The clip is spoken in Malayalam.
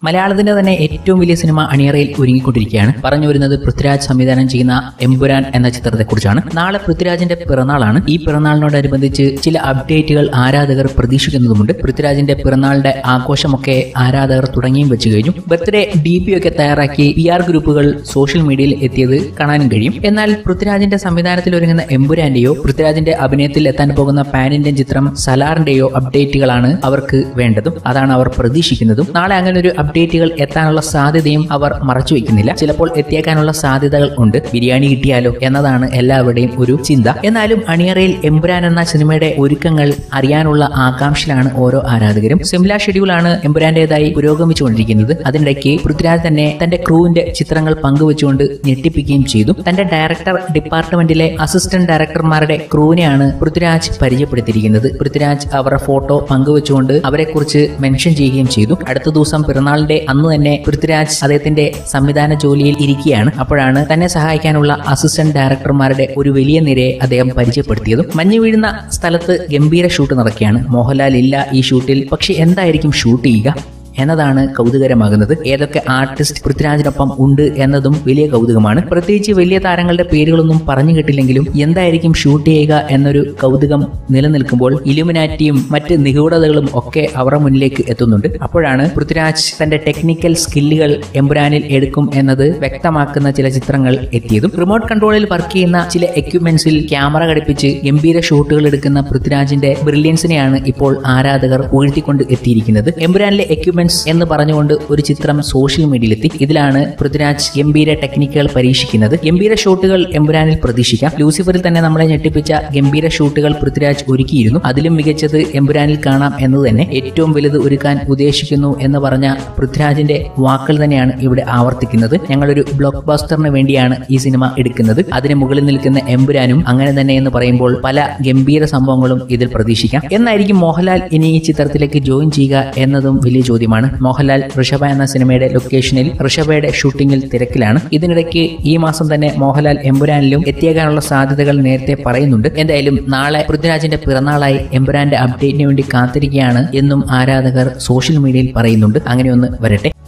മലയാളത്തിന്റെ തന്നെ ഏറ്റവും വലിയ സിനിമ അണിയറയിൽ ഒരുങ്ങിക്കൊണ്ടിരിക്കുകയാണ് പറഞ്ഞു വരുന്നത് പൃഥ്വിരാജ് സംവിധാനം ചെയ്യുന്ന എമ്പുരാൻ എന്ന ചിത്രത്തെക്കുറിച്ചാണ് നാളെ പൃഥ്വിരാജിന്റെ പിറന്നാളാണ് ഈ പിറന്നാളിനോടനുബന്ധിച്ച് ചില അപ്ഡേറ്റുകൾ ആരാധകർ പ്രതീക്ഷിക്കുന്നതുമുണ്ട് പൃഥ്വിരാജിന്റെ പിറന്നാളിന്റെ ആഘോഷമൊക്കെ ആരാധകർ തുടങ്ങിയും വെച്ചു കഴിഞ്ഞു ബർത്ത്ഡേ ഡി പി ഒക്കെ തയ്യാറാക്കി പി ആർ ഗ്രൂപ്പുകൾ സോഷ്യൽ മീഡിയയിൽ എത്തിയത് കാണാനും കഴിയും എന്നാൽ പൃഥ്വിരാജിന്റെ സംവിധാനത്തിൽ ഒരുങ്ങുന്ന എമ്പുരാന്റെയോ പൃഥ്വിരാജിന്റെ അഭിനയത്തിൽ എത്താൻ പോകുന്ന പാൻ ഇന്ത്യൻ ചിത്രം സലാറിന്റെയോ അപ്ഡേറ്റുകളാണ് അവർക്ക് വേണ്ടതും അതാണ് അവർ പ്രതീക്ഷിക്കുന്നതും നാളെ അങ്ങനെ ഒരു അപ്ഡേറ്റുകൾ എത്താനുള്ള സാധ്യതയും അവർ മറച്ചു വെക്കുന്നില്ല ചിലപ്പോൾ എത്തിയേക്കാനുള്ള സാധ്യതകൾ ഉണ്ട് ബിരിയാണി കിട്ടിയാലോ എന്നതാണ് എല്ലാവരുടെയും ഒരു ചിന്ത എന്നാലും അണിയറയിൽ എമ്പുരാൻ എന്ന സിനിമയുടെ ഒരുക്കങ്ങൾ അറിയാനുള്ള ആകാംക്ഷയിലാണ് ഓരോ ആരാധകരും സിംല ഷെഡ്യൂളാണ് എമ്പുരാന്റേതായി പുരോഗമിച്ചുകൊണ്ടിരിക്കുന്നത് അതിനിടയ്ക്ക് പൃഥ്വിരാജ് തന്നെ തന്റെ ക്രൂവിന്റെ ചിത്രങ്ങൾ പങ്കുവെച്ചുകൊണ്ട് ഞെട്ടിപ്പിക്കുകയും ചെയ്തു തന്റെ ഡയറക്ടർ ഡിപ്പാർട്ട്മെന്റിലെ അസിസ്റ്റന്റ് ഡയറക്ടർമാരുടെ ക്രൂവിനെയാണ് പൃഥ്വിരാജ് പരിചയപ്പെടുത്തിയിരിക്കുന്നത് പൃഥ്വിരാജ് അവരുടെ ഫോട്ടോ പങ്കുവെച്ചുകൊണ്ട് അവരെക്കുറിച്ച് മെൻഷൻ ചെയ്യുകയും ചെയ്തു അടുത്ത ദിവസം പിറന്നാളിന്റെ അന്ന് തന്നെ പൃഥ്വിരാജ് അദ്ദേഹത്തിന്റെ സംവിധാന ജോലിയിൽ ഇരിക്കുകയാണ് അപ്പോഴാണ് തന്നെ സഹായിക്കാനുള്ള അസിസ്റ്റന്റ് ഡയറക്ടർമാരുടെ ഒരു വലിയ നിരയെ അദ്ദേഹം പരിചയപ്പെടുത്തിയതും മഞ്ഞ് വീഴുന്ന സ്ഥലത്ത് ഗംഭീര ഷൂട്ട് നടക്കുകയാണ് മോഹൻലാൽ ഇല്ല ഈ ഷൂട്ടിൽ പക്ഷെ എന്തായിരിക്കും ഷൂട്ട് ചെയ്യുക എന്നതാണ് കൗതുകരമാകുന്നത് ഏതൊക്കെ ആർട്ടിസ്റ്റ് പൃഥ്വിരാജിനൊപ്പം ഉണ്ട് എന്നതും വലിയ കൗതുകമാണ് പ്രത്യേകിച്ച് വലിയ താരങ്ങളുടെ പേരുകളൊന്നും പറഞ്ഞു കിട്ടില്ലെങ്കിലും എന്തായിരിക്കും ഷൂട്ട് ചെയ്യുക എന്നൊരു കൗതുകം നിലനിൽക്കുമ്പോൾ ഇലുമിനാറ്റിയും മറ്റ് നിഗൂഢതകളും ഒക്കെ അവരുടെ മുന്നിലേക്ക് എത്തുന്നുണ്ട് അപ്പോഴാണ് പൃഥ്വിരാജ് തന്റെ ടെക്നിക്കൽ സ്കില്ലുകൾ എമ്പുരാനിൽ എടുക്കും എന്നത് വ്യക്തമാക്കുന്ന ചില ചിത്രങ്ങൾ എത്തിയതും റിമോട്ട് കൺട്രോളിൽ വർക്ക് ചെയ്യുന്ന ചില എക്യുപ്മെന്റ്സിൽ ക്യാമറ ഘടിപ്പിച്ച് ഗംഭീര ഷോട്ടുകൾ എടുക്കുന്ന പൃഥ്വിരാജിന്റെ ബ്രില്യൻസിനെയാണ് ഇപ്പോൾ ആരാധകർ ഉയർത്തിക്കൊണ്ട് എത്തിയിരിക്കുന്നത് എമ്പുരാനിലെ എക്യുപ്മെന്റ്സ് എന്ന് പറഞ്ഞുകൊണ്ട് ഒരു ചിത്രം സോഷ്യൽ മീഡിയയിലെത്തി ഇതിലാണ് പൃഥ്വിരാജ് ഗംഭീര ടെക്നിക്കുകൾ പരീക്ഷിക്കുന്നത് ഗംഭീര ഷോട്ടുകൾ എമ്പുരാനിൽ പ്രതീക്ഷിക്കാം ലൂസിഫറിൽ തന്നെ നമ്മളെ ഞെട്ടിപ്പിച്ച ഗംഭീര ഷൂട്ടുകൾ പൃഥ്വിരാജ് ഒരുക്കിയിരുന്നു അതിലും മികച്ചത് എമ്പുരാനിൽ കാണാം എന്ന് തന്നെ ഏറ്റവും വലുത് ഒരുക്കാൻ ഉദ്ദേശിക്കുന്നു എന്ന് പറഞ്ഞ പൃഥ്വിരാജിന്റെ വാക്കുകൾ തന്നെയാണ് ഇവിടെ ആവർത്തിക്കുന്നത് ഞങ്ങളൊരു ബ്ലോക്ക് ബാസ്റ്ററിന് വേണ്ടിയാണ് ഈ സിനിമ എടുക്കുന്നത് അതിന് മുകളിൽ നിൽക്കുന്ന എമ്പുരാനും അങ്ങനെ തന്നെ എന്ന് പറയുമ്പോൾ പല ഗംഭീര സംഭവങ്ങളും ഇതിൽ പ്രതീക്ഷിക്കാം എന്നായിരിക്കും മോഹൻലാൽ ഇനി ഈ ചിത്രത്തിലേക്ക് ജോയിൻ ചെയ്യുക എന്നതും വലിയ ചോദ്യമാണ് മോഹൻലാൽ ഋഷഭ എന്ന സിനിമയുടെ ലൊക്കേഷനിൽ ഋഷഭയുടെ ഷൂട്ടിംഗിൽ തിരക്കിലാണ് ഇതിനിടയ്ക്ക് ഈ മാസം തന്നെ മോഹൻലാൽ എമ്പുരാനിലും എത്തിയേക്കാനുള്ള സാധ്യതകൾ നേരത്തെ പറയുന്നുണ്ട് എന്തായാലും നാളെ പൃഥ്വിരാജിന്റെ പിറന്നാളായി എമ്പുരാന്റെ അപ്ഡേറ്റിന് വേണ്ടി കാത്തിരിക്കുകയാണ് എന്നും ആരാധകർ സോഷ്യൽ മീഡിയയിൽ പറയുന്നുണ്ട് അങ്ങനെയൊന്ന് വരട്ടെ